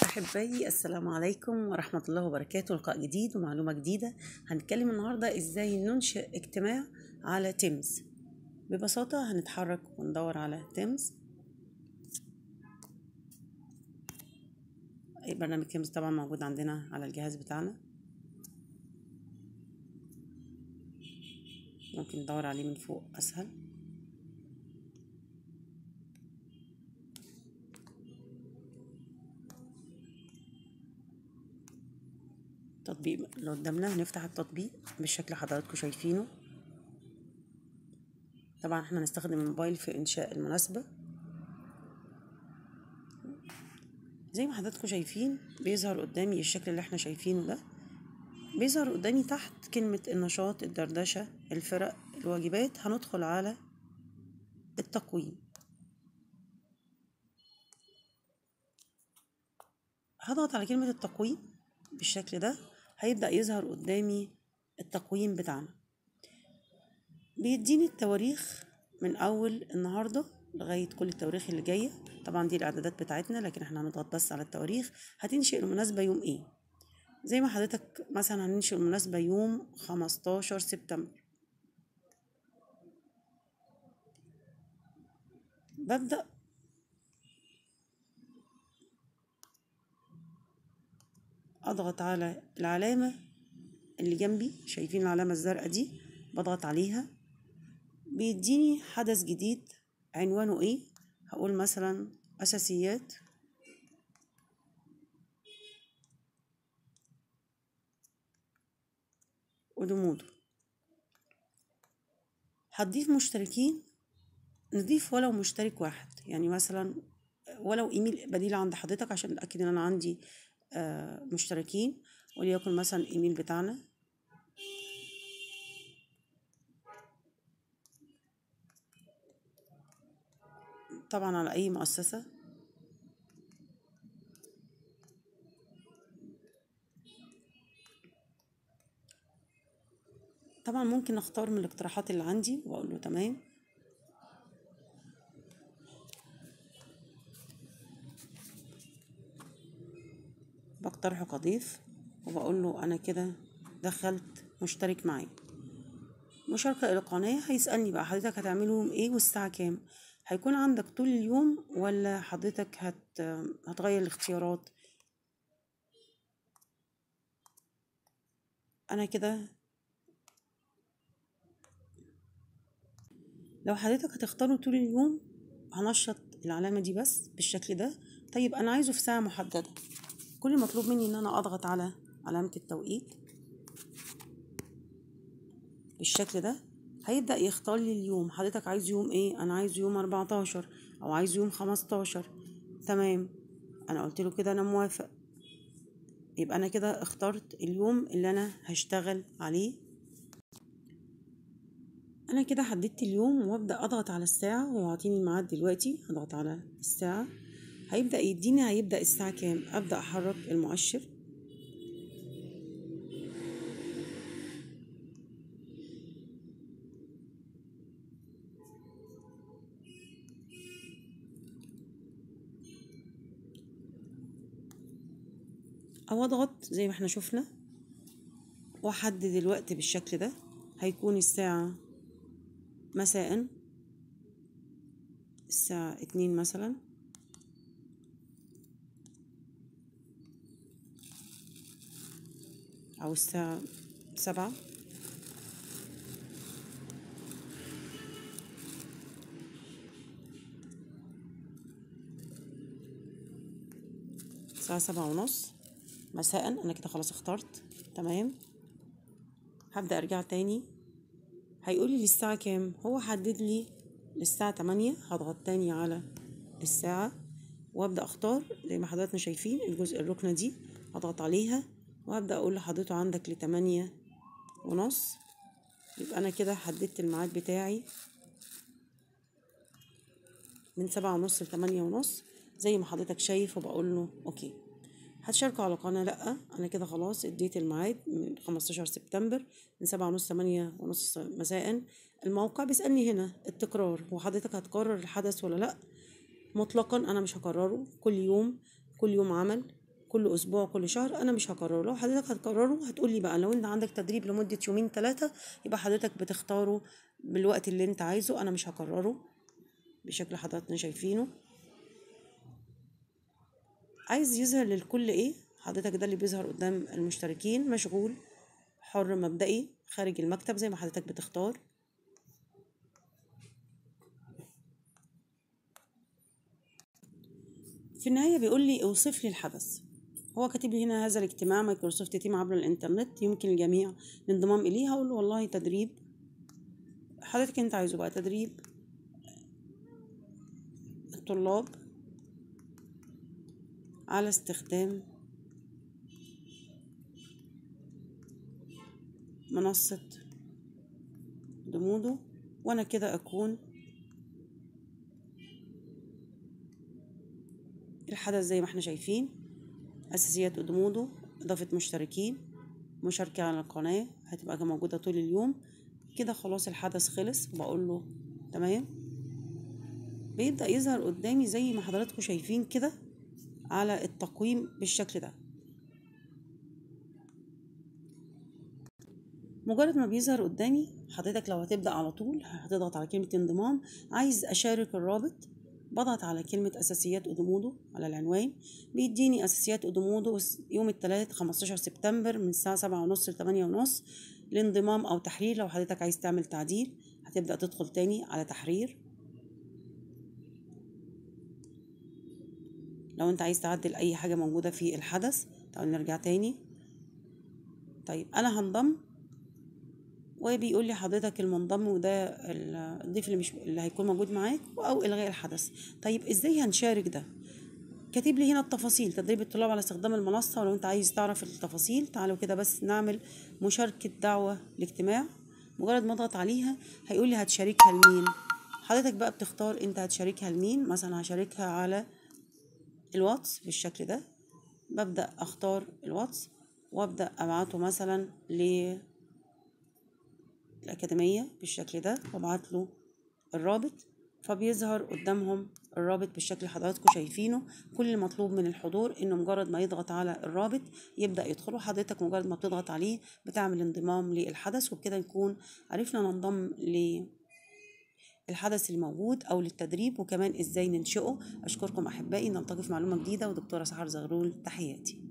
أحبائي السلام عليكم ورحمة الله وبركاته لقاء جديد ومعلومة جديدة هنتكلم النهاردة إزاي ننشئ اجتماع على تيمز ببساطة هنتحرك وندور على تيمز برنامج تيمز طبعا موجود عندنا على الجهاز بتاعنا ممكن ندور عليه من فوق أسهل التطبيق اللي قدامنا هنفتح التطبيق بالشكل اللي حضراتكم شايفينه طبعا احنا هنستخدم الموبايل في انشاء المناسبة زي ما حضراتكم شايفين بيظهر قدامي الشكل اللي احنا شايفينه ده بيظهر قدامي تحت كلمة النشاط الدردشة الفرق الواجبات هندخل على التقويم هضغط على كلمة التقويم بالشكل ده هيبدأ يظهر قدامي التقويم بتاعنا بيديني التواريخ من أول النهاردة لغاية كل التواريخ اللي جاية طبعا دي الإعدادات بتاعتنا لكن احنا هنضغط بس على التواريخ هتنشئ المناسبة يوم ايه زي ما حضرتك مثلا هننشئ المناسبة يوم خمستاشر سبتمبر ببدأ اضغط على العلامة اللي جنبي شايفين العلامة الزرقاء دي بضغط عليها بيديني حدث جديد عنوانه ايه هقول مثلا اساسيات ودموده هتضيف مشتركين نضيف ولو مشترك واحد يعني مثلا ولو ايميل بديل عند حضرتك عشان اتاكد ان انا عندي آه مشتركين وليكن مثلا الايميل بتاعنا طبعا على اي مؤسسة طبعا ممكن اختار من الاقتراحات اللي عندي واقول له تمام بقترحه كضيف وبقول له انا كده دخلت مشترك معي مشاركة إلى القناة هيسألني بقى حضرتك هتعمله ايه والساعة كام هيكون عندك طول اليوم ولا حضرتك هت... هتغير الاختيارات انا كده لو حضرتك هتختاره طول اليوم هنشط العلامة دي بس بالشكل ده طيب انا عايزه في ساعة محددة كل المطلوب مني ان انا اضغط على علامة التوقيت بالشكل ده هيبدأ يختار لي اليوم حضرتك عايز يوم ايه انا عايز يوم اربعتاشر او عايز يوم خمستاشر تمام انا قلت له كده انا موافق يبقى انا كده اخترت اليوم اللي انا هشتغل عليه انا كده حددت اليوم وابدا اضغط على الساعه هو عاطيني الميعاد دلوقتي هضغط على الساعه هيبدا يديني هيبدا الساعه كام ابدا احرك المؤشر او اضغط زي ما احنا شفنا واحدد الوقت بالشكل ده هيكون الساعة مساء الساعة اتنين مثلا او الساعة سبعة الساعة سبعة ونص مساء انا كده خلاص اخترت تمام هبدأ ارجع تاني هيقول لي الساعة كام هو حدد لي للساعة تمانية هضغط تاني على الساعة وابدأ اختار زي ما حضراتنا شايفين الجزء الركنة دي هضغط عليها وهبدأ اقول لحضرته عندك لتمانية ونص يبقى انا كده حددت الميعاد بتاعي من سبعة ونص لتمانية ونص زي ما حضرتك شايف وبقول له اوكي هتشاركوا على قناة لأ أنا كده خلاص اديت الميعاد من خمستاشر سبتمبر من سبعة ونص تمانية ونص مساء الموقع بيسألني هنا التكرار هو حضرتك هتكرر الحدث ولا لأ مطلقا أنا مش هكرره كل يوم كل يوم عمل كل اسبوع كل شهر انا مش هكرره لو حضرتك هتكرره هتقولي بقى لو انت عندك تدريب لمده يومين ثلاثه يبقى حضرتك بتختاره بالوقت اللي انت عايزه انا مش هكرره بشكل حضراتنا شايفينه عايز يظهر للكل ايه حضرتك ده اللي بيظهر قدام المشتركين مشغول حر مبدئي خارج المكتب زي ما حضرتك بتختار في النهاية بيقول لي اوصف لي الحدث هو كاتب لي هنا هذا الاجتماع مايكروسوفت تيم عبر الانترنت يمكن الجميع الانضمام اليه هقول له والله تدريب حضرتك انت عايزه بقى تدريب الطلاب على استخدام منصة دمودو وانا كده اكون الحدث زي ما احنا شايفين اساسيات ادمودو اضافة مشتركين مشاركة على القناة هتبقى موجودة طول اليوم كده خلاص الحدث خلص بقول له تمام بيبدأ يظهر قدامي زي ما حضراتكم شايفين كده على التقويم بالشكل ده مجرد ما بيظهر قدامي حضرتك لو هتبدأ على طول هتضغط على كلمة انضمام عايز أشارك الرابط بضغط على كلمة أساسيات أودومودو على العنوان بيديني أساسيات أودومودو يوم التلات 15 سبتمبر من الساعة سبعة ونص لتمانية ونص لانضمام أو تحرير لو حضرتك عايز تعمل تعديل هتبدأ تدخل تاني على تحرير لو انت عايز تعدل اي حاجة موجودة في الحدث تعالوا نرجع تاني طيب انا هنضم وبيقول لي حضرتك المنضم وده الضيف اللي مش اللي هيكون موجود معاك او الغاء الحدث طيب ازاي هنشارك ده كاتب لي هنا التفاصيل تدريب الطلاب على استخدام المنصة ولو انت عايز تعرف التفاصيل تعالوا كده بس نعمل مشاركة دعوة لاجتماع مجرد ما اضغط عليها هيقول لي هتشاركها لمين حضرتك بقى بتختار انت هتشاركها لمين مثلا هشاركها على الواتس بالشكل ده ببدأ اختار الواتس وابدأ ابعته مثلا ل الأكاديمية بالشكل ده وابعت له الرابط فبيظهر قدامهم الرابط بالشكل اللي حضراتكم شايفينه كل المطلوب من الحضور انه مجرد ما يضغط على الرابط يبدا يدخل وحضرتك مجرد ما بتضغط عليه بتعمل انضمام للحدث وبكده نكون عرفنا ننضم للحدث الموجود او للتدريب وكمان ازاي ننشئه اشكركم احبائي نلتقي في معلومه جديده ودكتوره سحر زغرول تحياتي